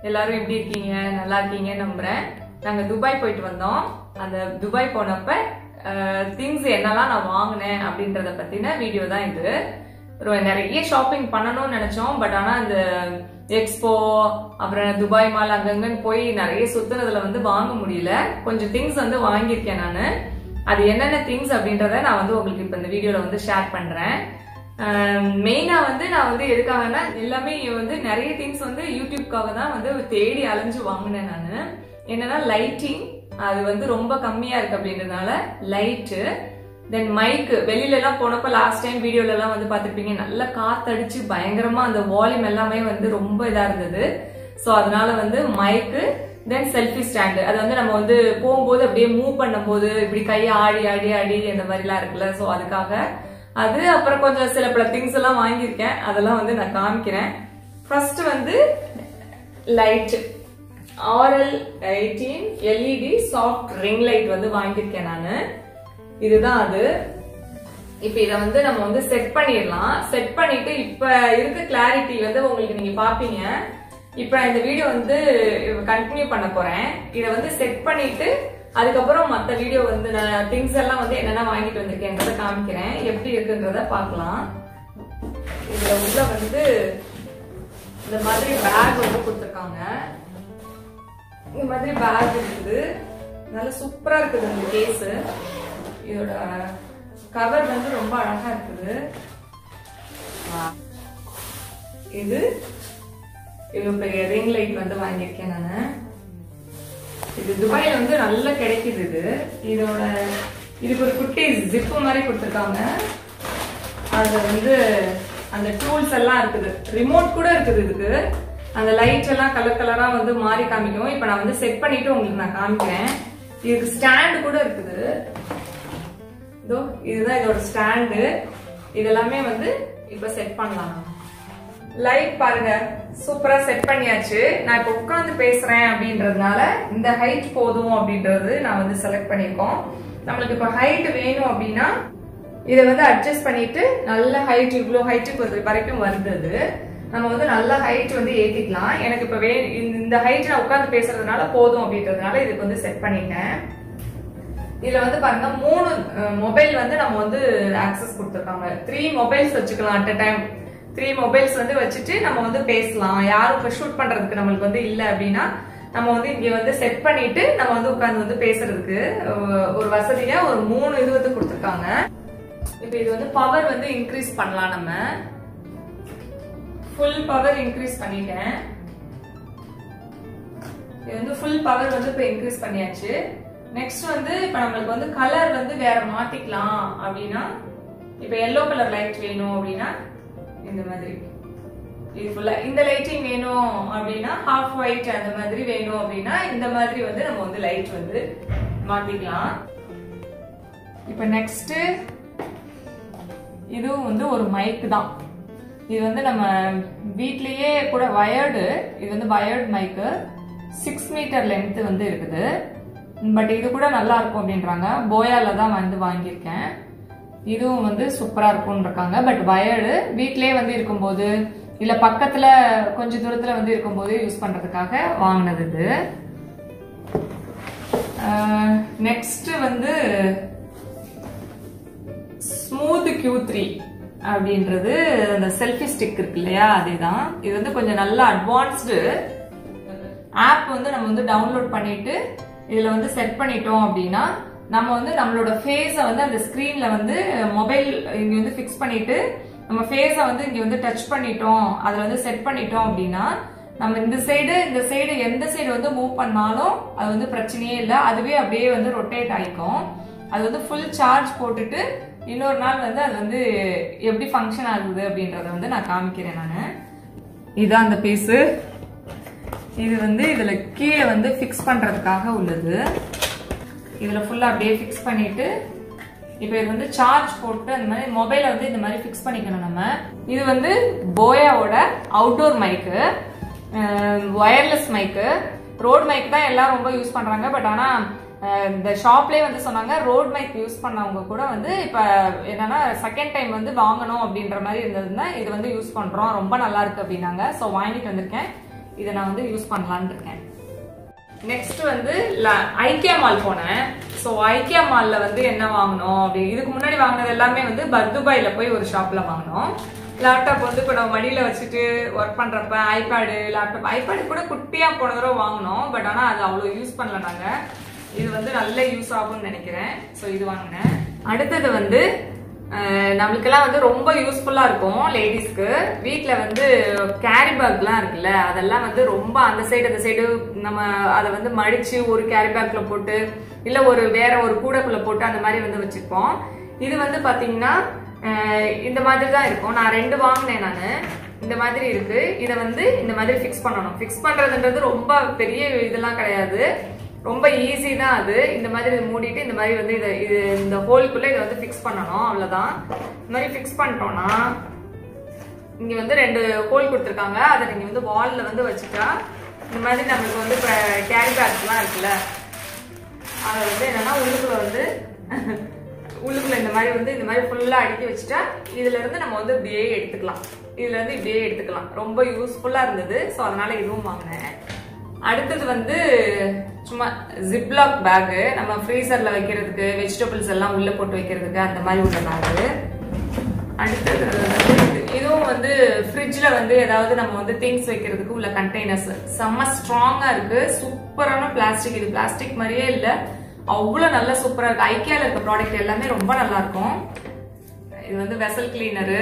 எல்லாரும் எப்படி இருக்கீங்க நல்லா இருக்கீங்க நம்புறேன் நாங்க துபாய் போயிட்டு வந்தோம் அந்த துபாய் போனப்ப திங்ஸ் என்னெல்லாம் நான் வாங்கினேன் அப்படின்றத பத்தின வீடியோ தான் இது ஒரு நிறைய ஷாப்பிங் பண்ணணும்னு நினைச்சோம் பட் ஆனா அந்த எக்ஸ்போ அப்புறம் துபாய் மால் அங்கங்கன்னு போய் நிறைய சுத்துனதுல வந்து வாங்க முடியல கொஞ்சம் திங்ஸ் வந்து வாங்கியிருக்கேன் நான் அது என்னென்ன திங்ஸ் அப்படின்றத நான் வந்து உங்களுக்கு இப்ப இந்த வீடியோல வந்து ஷேர் பண்றேன் மெயினா வந்து நான் வந்து எதுக்காகனா எல்லாமே வந்து நிறைய திங்ஸ் வந்து யூடியூப்காக தான் வந்து தேடி அலைஞ்சு வாங்கினேன் நான் என்னன்னா லைட்டிங் அது வந்து ரொம்ப கம்மியா இருக்கு அப்படின்றதுனால லைட்டு தென் மைக்கு வெளியில எல்லாம் போனப்ப லாஸ்ட் டைம் வீடியோல எல்லாம் வந்து பாத்துருப்பீங்க நல்லா காத்தடிச்சு பயங்கரமா அந்த வால்யூம் எல்லாமே வந்து ரொம்ப இதா இருந்தது சோ அதனால வந்து மைக்கு தென் செல்ஃபி ஸ்டாண்டு அது வந்து நம்ம வந்து போகும்போது அப்படியே மூவ் பண்ணும்போது இப்படி கையை ஆடி ஆடி ஆடி அந்த மாதிரிலாம் இருக்குல்ல சோ அதுக்காக அது அப்புறம் கொஞ்சம் சில பல திங்ஸ் எல்லாம் வாங்கியிருக்கேன் அதெல்லாம் வந்து நான் காமிக்கிறேன் ஃபர்ஸ்ட் வந்து light R L eighteen LED soft ring light வந்து வாங்கியிருக்கேன் நான் இதுதான் அது இப்ப இத வந்து நம்ம வந்து செட் பண்ணிடலாம் செட் பண்ணிட்டு இப்ப இருக்க கிளாரிட்டி வந்து உங்களுக்கு நீங்க பாப்பீங்க இப்ப இந்த வீடியோ வந்து கண்டினியூ பண்ண போறேன் இத வந்து செட் பண்ணிட்டு அதுக்கப்புறம் மத்த வீடியோ வந்து நான் திங்ஸ் எல்லாம் வந்து என்னென்ன வாங்கிட்டு வந்திருக்கேன்றத காமிக்கிறேன் எப்படி இருக்குன்றத பார்க்கலாம் இதுல உள்ள வந்து இந்த மாதிரி பேக் வந்து கொடுத்துருக்காங்க இந்த மாதிரி பேக் இருக்குது நல்ல சூப்பரா இருக்குது இந்த கேஸ் இதோட கவர் வந்து ரொம்ப அழகா இருக்குது இது இவ்வளவு பெரிய ரிங் லைட் வந்து வாங்கியிருக்கேன் நானு இது துபாயில வந்து நல்லா கிடைக்குது இது இதோட இதுக்கு ஒரு குட்டி ஜிப்பு மாதிரி கொடுத்துருக்காங்க அது வந்து அந்த டூல்ஸ் எல்லாம் இருக்குது ரிமோட் கூட இருக்குது இதுக்கு அந்த லைட் எல்லாம் கலர் கலரா வந்து மாறி காமிக்கும் இப்ப நான் வந்து செட் பண்ணிட்டு உங்களுக்கு நான் காமிக்கிறேன் இதுக்கு ஸ்டாண்ட் கூட இருக்குது இதோ இதுதான் இதோட ஸ்டாண்டு இதெல்லாமே வந்து இப்ப செட் பண்ணலாம் லைட் பாருங்க சூப்பரா செட் பண்ணியாச்சு நான் இப்ப உட்காந்து பேசுறேன் அப்படின்றதுனால இந்த ஹைட் போதும் அப்படின்றது நான் வந்து செலக்ட் பண்ணிருக்கோம் நம்மளுக்கு இப்ப ஹைட் வேணும் அப்படின்னா இதை வந்து அட்ஜஸ்ட் பண்ணிட்டு நல்ல ஹைட் இவ்வளோ ஹைட்டுக்கு வரைக்கும் வருது நம்ம வந்து நல்ல ஹைட் வந்து ஏத்திக்கலாம் எனக்கு இப்ப வே இந்த ஹைட் நான் உட்காந்து பேசுறதுனால போதும் அப்படின்றதுனால இதுக்கு வந்து செட் பண்ணிட்டேன் இதுல வந்து பாருங்க மூணு மொபைல் வந்து நம்ம வந்து ஆக்சஸ் கொடுத்துருக்காங்க த்ரீ மொபைல்ஸ் வச்சுக்கலாம் at a time three mobiles வந்து வச்சுட்டு நம்ம வந்து பேசலாம் யாரும் இப்போ ஷூட் பண்றதுக்கு நம்மளுக்கு வந்து இல்லை அப்படின்னா நம்ம வந்து இங்க வந்து செட் பண்ணிட்டு நம்ம வந்து உட்காந்து வந்து பேசுறதுக்கு ஒரு வசதியா ஒரு மூணு இது வந்து கொடுத்துருக்காங்க இப்போ இது வந்து பவர் வந்து இன்க்ரீஸ் பண்ணலாம் நம்ம ஃபுல் பவர் இன்க்ரீஸ் பண்ணிட்டேன் இது வந்து ஃபுல் பவர் வந்து இப்போ இன்க்ரீஸ் பண்ணியாச்சு நெக்ஸ்ட் வந்து இப்ப நம்மளுக்கு வந்து கலர் வந்து வேற மாத்திக்கலாம் அப்படின்னா இப்ப எல்லோ கலர் லைட் வேணும் அப்படின்னா இந்த மாதிரி இது ஃபுல்லா இந்த லைட்டிங் வேணும் அப்படின்னா ஹாஃப் ஒயிட் அந்த மாதிரி வேணும் அப்படின்னா இந்த மாதிரி வந்து நம்ம வந்து லைட் வந்து மாத்திக்கலாம் இப்ப நெக்ஸ்ட் இதுவும் வந்து ஒரு மைக் தான் இது வந்து நம்ம வீட்லயே கூட வயர்டு இது வந்து wired mic six metre length வந்து இருக்குது பட் இது கூட நல்லா இருக்கும் அப்படின்றாங்க போயால தான் வந்து வாங்கியிருக்கேன் இதுவும் வந்து சூப்பரா இருக்கும்னு இருக்காங்க பட் வயர்டு வீட்லயே வந்து இருக்கும்போது இல்ல பக்கத்துல கொஞ்ச தூரத்துல வந்து இருக்கும்போது யூஸ் பண்றதுக்காக வாங்கினது இது நெக்ஸ்ட் வந்து ஸ்மூத் கியூ த்ரீ அப்படின்றது அந்த செல்ஃபி ஸ்டிக் இருக்கு இல்லையா அதுதான் இது வந்து கொஞ்சம் நல்லா அட்வான்ஸ்டு ஆப் வந்து நம்ம வந்து டவுன்லோட் பண்ணிட்டு இதுல வந்து செட் பண்ணிட்டோம் அப்படின்னா நம்ம வந்து நம்மளோட ஃபேஸை வந்து அந்த ஸ்கிரீன்ல வந்து மொபைல் இங்க வந்து ஃபிக்ஸ் பண்ணிட்டு நம்ம ஃபேஸை வந்து இங்க வந்து டச் பண்ணிட்டோம் அதுல வந்து செட் பண்ணிட்டோம் அப்படின்னா நம்ம இந்த சைடு இந்த சைடு எந்த சைடு வந்து மூவ் பண்ணாலும் அது வந்து பிரச்சனையே இல்லை அதுவே அப்படியே வந்து ரொட்டேட் ஆயிக்கும் அது வந்து ஃபுல் சார்ஜ் போட்டுட்டு இன்னொரு நாள் வந்து அது வந்து எப்படி ஃபங்க்ஷன் ஆகுது அப்படின்றத வந்து நான் காமிக்கிறேன் நான் இதான் அந்த பீஸு இது வந்து இதுல கீழே வந்து ஃபிக்ஸ் பண்றதுக்காக உள்ளது இதுல ஃபுல்லா அப்படியே ஃபிக்ஸ் பண்ணிட்டு இப்போ இது வந்து சார்ஜ் போட்டு அந்த மாதிரி மொபைலை வந்து இந்த மாதிரி ஃபிக்ஸ் பண்ணிக்கணும் நம்ம இது வந்து போயாவோட outdoor mic wireless mic Rode mic தான் எல்லாரும் ரொம்ப யூஸ் பண்றாங்க பட் ஆனா இந்த ஷாப்லேயே வந்து சொன்னாங்க ரோட் மைக் யூஸ் பண்ணவங்க கூட வந்து இப்போ என்னன்னா செகண்ட் டைம் வந்து வாங்கணும் அப்படின்ற மாதிரி இருந்ததுன்னா இது வந்து யூஸ் பண்றோம் ரொம்ப நல்லா இருக்கு அப்படின்னாங்க ஸோ வாங்கிட்டு வந்திருக்கேன் இதை நான் வந்து யூஸ் பண்ணலான்னு இருக்கேன் நெக்ஸ்ட் வந்து ஐக்கியா மால் போனேன் ஸோ ஐக்கியா மால்ல வந்து என்ன வாங்கினோம் அப்படி இதுக்கு முன்னாடி வாங்கினது எல்லாமே வந்து பர்துபாயில போய் ஒரு ஷாப்ல வாங்கினோம் லேப்டாப் வந்து இப்போ நம்ம மடியில வச்சுட்டு ஒர்க் பண்றப்ப ஐபேடு லேப்டாப் ஐபேடு கூட குட்டியா போன தடவை வாங்கினோம் பட் ஆனா அது அவ்வளோ யூஸ் பண்ணல நாங்க இது வந்து நல்ல யூஸ் ஆகும்னு நினைக்கிறேன் ஸோ இது வாங்கினேன் அடுத்தது வந்து அஹ், நம்மளுக்கெல்லாம் வந்து ரொம்ப யூஸ்ஃபுல்லா இருக்கும் லேடிஸ்க்கு வீட்ல வந்து கேரி பேக்லாம் இருக்குல்ல அதெல்லாம் வந்து ரொம்ப அந்த சைடு அந்த சைடு நம்ம அதை வந்து மடிச்சு ஒரு கேரி பேக்ல போட்டு இல்ல ஒரு வேற ஒரு கூடைக்குள்ள போட்டு அந்த மாதிரி வந்து வச்சுப்போம் இது வந்து பாத்தீங்கன்னா அஹ், இந்த மாதிரி தான் இருக்கும் நான் ரெண்டு வாங்கினேன் நான் இந்த மாதிரி இருக்கு இதை வந்து இந்த மாதிரி ஃபிக்ஸ் பண்ணணும் ஃபிக்ஸ் பண்றதுன்றது ரொம்ப பெரிய இதெல்லாம் கிடையாது ரொம்ப ஈஸி தான் அது இந்த மாதிரி இதை மூடிட்டு இந்த மாதிரி வந்து இதை இது இந்த ஹோல்குள்ள இதை வந்து ஃபிக்ஸ் பண்ணணும் அவ்வளவுதான் இந்த மாதிரி ஃபிக்ஸ் பண்ணிட்டோம்னா இங்க வந்து ரெண்டு ஹோல் கொடுத்துருக்காங்க அதை நீங்க வந்து வால்ல வந்து வச்சுட்டா இந்த மாதிரி நம்மளுக்கு வந்து கேரி பேக்ஸ்லாம் இருக்குல்ல அதை வந்து என்னன்னா உள்ளுக்குள்ள வந்து உள்ளுக்குள்ள இந்த மாதிரி வந்து இந்த மாதிரி ஃபுல்லா அடுக்கி வச்சுட்டா இதுல இருந்து நம்ம வந்து இப்படியே எடுத்துக்கலாம் இதுல இருந்து இப்படியே எடுத்துக்கலாம் ரொம்ப யூஸ்ஃபுல்லா இருந்தது ஸோ அதனால இதுவும் வாங்கினேன் அடுத்தது வந்து சும்மா ஜிப்லாக் பேகு நம்ம ஃப்ரீசர்ல வைக்கிறதுக்கு வெஜிடபிள்ஸ் எல்லாம் உள்ள போட்டு வைக்கிறதுக்கு அந்த மாதிரி உள்ள பேகு அடுத்தது வந்து இது- இதுவும் வந்து ஃப்ரிட்ஜ்ல வந்து ஏதாவது நம்ம வந்து திங்ஸ் வைக்கிறதுக்கு உள்ள கண்டெய்னர்ஸ் செம்ம ஸ்ட்ராங்கா இருக்கு சூப்பரான பிளாஸ்டிக் இது பிளாஸ்டிக் மாதிரியே இல்ல அவ்வளவு நல்ல சூப்பரா இருக்கு ஐக்கியால இருக்க ப்ராடக்ட் எல்லாமே ரொம்ப நல்லா இருக்கும் இது வந்து வெசல் கிளீனரு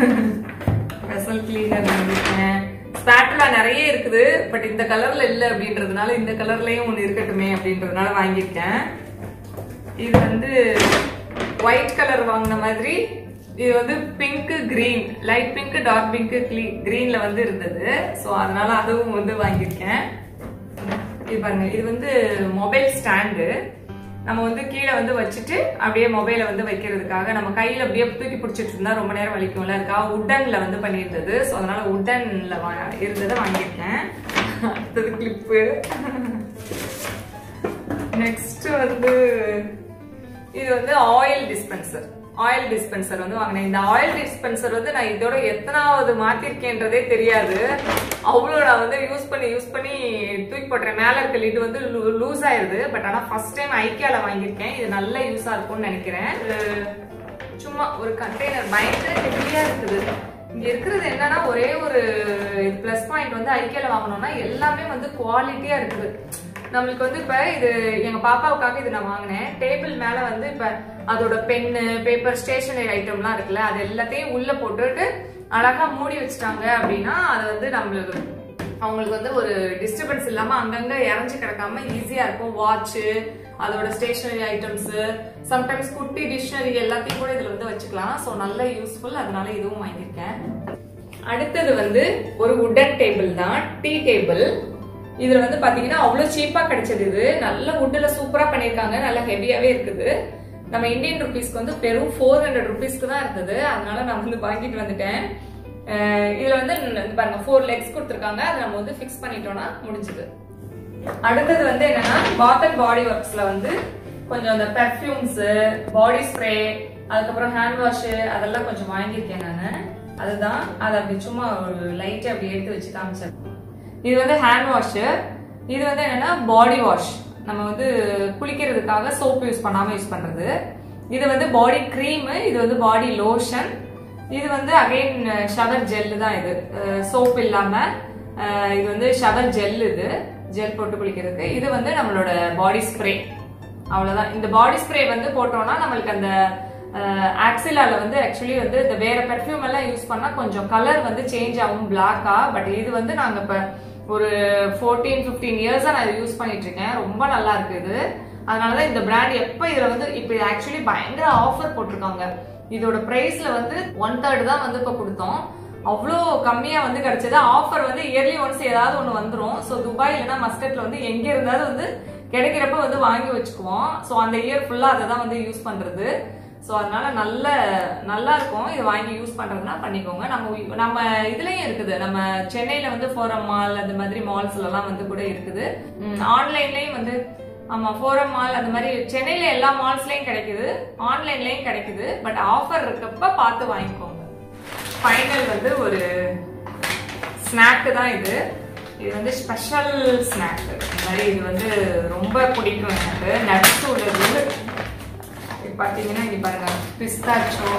வெசல் கிளீனர் வாங்கியிருக்கேன் ஸ்பேட்டரா நிறைய இருக்குது பட் இந்த கலர்ல இல்ல அப்படின்றதுனால இந்த கலர்லயும் ஒண்ணு இருக்கட்டுமே அப்படின்றதுனால வாங்கியிருக்கேன் இது வந்து ஒயிட் கலர் வாங்கின மாதிரி இது வந்து pink green light pink dark pink கிரீன்ல வந்து இருந்தது ஸோ அதனால அதுவும் வந்து வாங்கியிருக்கேன் இது பாருங்க இது வந்து மொபைல் ஸ்டாண்டு நம்ம வந்து கீழே வந்து வச்சுட்டு அப்படியே மொபைலை வந்து வைக்கிறதுக்காக நம்ம கையில அப்படியே தூக்கி பிடிச்சிட்டு இருந்தா ரொம்ப நேரம் வலிக்கும்ல அதுக்காக உட்டன்ல வந்து பண்ணியிருந்தது ஸோ அதனால உட்டன்ல இருந்ததை வாங்கியிருக்கேன் அடுத்தது கிளிப்பு நெக்ஸ்ட் வந்து இது வந்து ஆயில் டிஸ்பென்சர் ஆயில் டிஸ்பென்சர் வந்து வாங்கினேன் இந்த ஆயில் டிஸ்பென்சர் வந்து நான் இதோட எத்தனாவது மாத்திருக்கேன்றதே தெரியாது அவ்வளோ நான் வந்து யூஸ் பண்ணி யூஸ் பண்ணி தூக்கி போட்டுறேன் மேல இருக்க லிட் வந்து லூஸ் ஆயிருது பட் ஆனா ஃபர்ஸ்ட் டைம் ஐக்கியால வாங்கியிருக்கேன் இது நல்ல யூஸா இருக்கும்னு நினைக்கிறேன் இது சும்மா ஒரு கண்டெய்னர் பயங்கர ஹெவியா இருக்குது இங்க இருக்கிறது என்னன்னா ஒரே ஒரு பிளஸ் பாயிண்ட் வந்து ஐக்கியால வாங்கணும்னா எல்லாமே வந்து குவாலிட்டியா இருக்குது நம்மளுக்கு வந்து இப்ப இது எங்க பாப்பாவுக்காக இது நான் வாங்கினேன் டேபிள் மேல வந்து இப்ப அதோட பென்னு பேப்பர் ஸ்டேஷனரி ஐட்டம்லாம் இருக்குல்ல அது எல்லாத்தையும் உள்ள போட்டுட்டு அழகா மூடி வச்சுட்டாங்க அப்படின்னா அது வந்து நம்மளுக்கு அவங்களுக்கு வந்து ஒரு டிஸ்டர்பன்ஸ் இல்லாம அங்கங்க இறஞ்சி கிடக்காம ஈஸியா இருக்கும் வாட்ச் அதோட ஸ்டேஷனரி ஐட்டம்ஸ் சம்டைம்ஸ் குட்டி டிக்ஷனரி எல்லாத்தையும் கூட இதுல வந்து வச்சுக்கலாம் ஸோ நல்ல யூஸ்ஃபுல் அதனால இதுவும் வாங்கியிருக்கேன் அடுத்தது வந்து ஒரு உடன் டேபிள் தான் டீ டேபிள் இதுல வந்து பாத்தீங்கன்னா அவ்வளவு சீப்பா கிடைச்சது இது நல்ல வுட்ல சூப்பரா பண்ணிருக்காங்க நல்ல ஹெவியாவே இருக்குது நம்ம இந்தியன் ருபீஸ்க்கு வந்து வெறும் ஃபோர் ஹண்ட்ரட் ருபீஸ்க்கு தான் இருந்தது அதனால நான் வந்து வாங்கிட்டு வந்துட்டேன் அஹ் இதுல வந்து இந்த பாருங்க ஃபோர் லெக்ஸ் கொடுத்துருக்காங்க அதை நம்ம வந்து ஃபிக்ஸ் பண்ணிட்டோம்னா முடிஞ்சது அடுத்தது வந்து என்னன்னா பாத் அண்ட் பாடி ஒர்க்ஸ்ல வந்து கொஞ்சம் அந்த பெர்ஃப்யூம்ஸ் பாடி ஸ்ப்ரே அதுக்கப்புறம் ஹேண்ட் வாஷ் அதெல்லாம் கொஞ்சம் வாங்கியிருக்கேன் நான் அதுதான் அதை அப்படி சும்மா ஒரு லைட்டை அப்படி எடுத்து வச்சு காமிச்சேன் இது வந்து ஹேண்ட் வாஷ் இது வந்து என்னன்னா பாடி வாஷ் நம்ம வந்து குளிக்கிறதுக்காக சோப் யூஸ் பண்ணாம யூஸ் பண்றது இது வந்து பாடி க்ரீம் இது வந்து பாடி லோஷன் இது வந்து அகைன் ஷவர் ஜெல் தான் இது சோப் இல்லாம அஹ், இது வந்து ஷவர் ஜெல் இது ஜெல் போட்டு குளிக்கிறதுக்கு இது வந்து நம்மளோட பாடி ஸ்ப்ரே அவ்வளவுதான் இந்த பாடி ஸ்ப்ரே வந்து போட்டோம்னா நம்மளுக்கு அந்த ஆக்சிலால வந்து ஆக்சுவலி வந்து இந்த வேற பெர்ஃப்யூம் எல்லாம் யூஸ் பண்ணா கொஞ்சம் கலர் வந்து சேஞ்ச் ஆகும் பிளாக்கா பட் இது வந்து நாங்க இப்ப ஒரு ஃபோர்டீன் ஃபிஃப்டீன் இயர்ஸா நான் யூஸ் பண்ணிட்டு இருக்கேன் ரொம்ப நல்லா இருக்கு இது அதனாலதான் இந்த பிராண்ட் எப்ப இதுல வந்து இப்ப ஆக்சுவலி பயங்கர ஆஃபர் போட்டிருக்காங்க இதோட பிரைஸ்ல வந்து ஒன் தேர்ட் தான் வந்து இப்ப கொடுத்தோம் அவ்வளோ கம்மியா வந்து கிடைச்சது ஆஃபர் வந்து இயர்லி ஒன்ஸ் ஏதாவது ஒன்று வந்துரும் ஸோ துபாய் இல்லைன்னா மஸ்கட்ல வந்து எங்க இருந்தாலும் வந்து கிடைக்கிறப்ப வந்து வாங்கி வச்சுக்குவோம் ஸோ அந்த இயர் ஃபுல்லா அதை தான் வந்து யூஸ் பண்றது ஸோ அதனால நல்ல நல்லா இருக்கும் இது வாங்கி யூஸ் பண்றதுனா பண்ணிக்கோங்க நம்ம உ- நம்ம இதுலயும் இருக்குது நம்ம சென்னையில வந்து ஃபோரம் மால் அந்த மாதிரி மால்ஸ்ல எல்லாம் வந்து கூட இருக்குது ஆன்லைன்லயும் வந்து ஆமா ஃபோரம் மால் அந்த மாதிரி சென்னையில எல்லா மால்ஸ்லயும் கிடைக்குது ஆன்லைன்லயும் கிடைக்குது பட் ஆஃபர் இருக்கப்ப பார்த்து வாங்கிக்கோங்க ஃபைனல் வந்து ஒரு ஸ்நாக்கு தான் இது இது வந்து ஸ்பெஷல் ஸ்நாக் இந்த மாதிரி இது வந்து ரொம்ப பிடிக்கும் எனக்கு நட்ஸ் உள்ளது இது பார்த்தீங்கன்னா இங்க பாருங்க பிஸ்தாச்சோ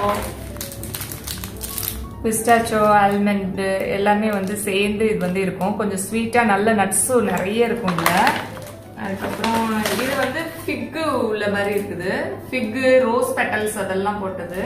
பிஸ்டாச்சோ ஆல்மண்ட் எல்லாமே வந்து சேர்ந்து இது வந்து இருக்கும் கொஞ்சம் ஸ்வீட்டாக நல்ல நட்ஸும் நிறைய இருக்கும் இதில் அதுக்கப்புறம் இது வந்து ஃபிக்கு உள்ள மாதிரி இருக்குது ஃபிக்கு ரோஸ் பெட்டல்ஸ் அதெல்லாம் போட்டது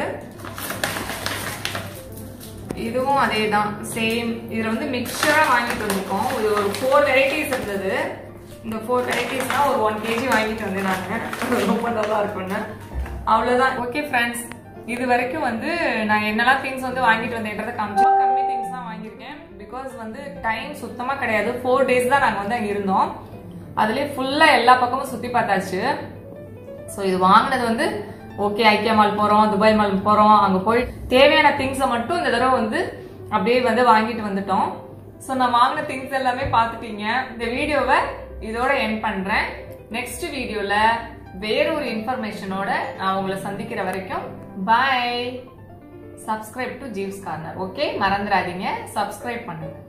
இதுவும் அதே தான் சேம் இதில் வந்து மிக்சராக வாங்கிட்டு வந்திருக்கோம் இது ஒரு ஃபோர் வெரைட்டிஸ் இருந்தது இந்த ஃபோர் வெரைட்டிஸ் தான் ஒரு ஒன் கேஜி வாங்கிட்டு வந்திருந்தாங்க ரொம்ப நல்லா இருக்கும்னு அவ்வளோதான் ஓகே ஃப்ரெண்ட்ஸ் இது வரைக்கும் வந்து நான் என்னெல்லாம் திங்ஸ் வந்து வாங்கிட்டு வந்தேன்றதை காமிச்சோம் கம்மி திங்ஸ் தான் வாங்கியிருக்கேன் பிகாஸ் வந்து டைம் சுத்தமாக கிடையாது ஃபோர் டேஸ் தான் நாங்கள் வந்து அங்கே இருந்தோம் அதுலேயே ஃபுல்லாக எல்லா பக்கமும் சுற்றி பார்த்தாச்சு ஸோ இது வாங்கினது வந்து ஓகே ஐக்கியா மால் போகிறோம் துபாய் மால் போகிறோம் அங்கே போய் தேவையான திங்ஸை மட்டும் இந்த தடவை வந்து அப்படியே வந்து வாங்கிட்டு வந்துட்டோம் ஸோ நான் வாங்கின திங்ஸ் எல்லாமே பார்த்துட்டீங்க இந்த வீடியோவை இதோட என் பண்ணுறேன் நெக்ஸ்ட் வீடியோவில் வேறொரு இன்ஃபர்மேஷனோட நான் உங்களை சந்திக்கிற வரைக்கும் bye subscribe to Jeev's corner okay மறந்துடாதீங்க சப்ஸ்கிரைப் பண்ணுங்க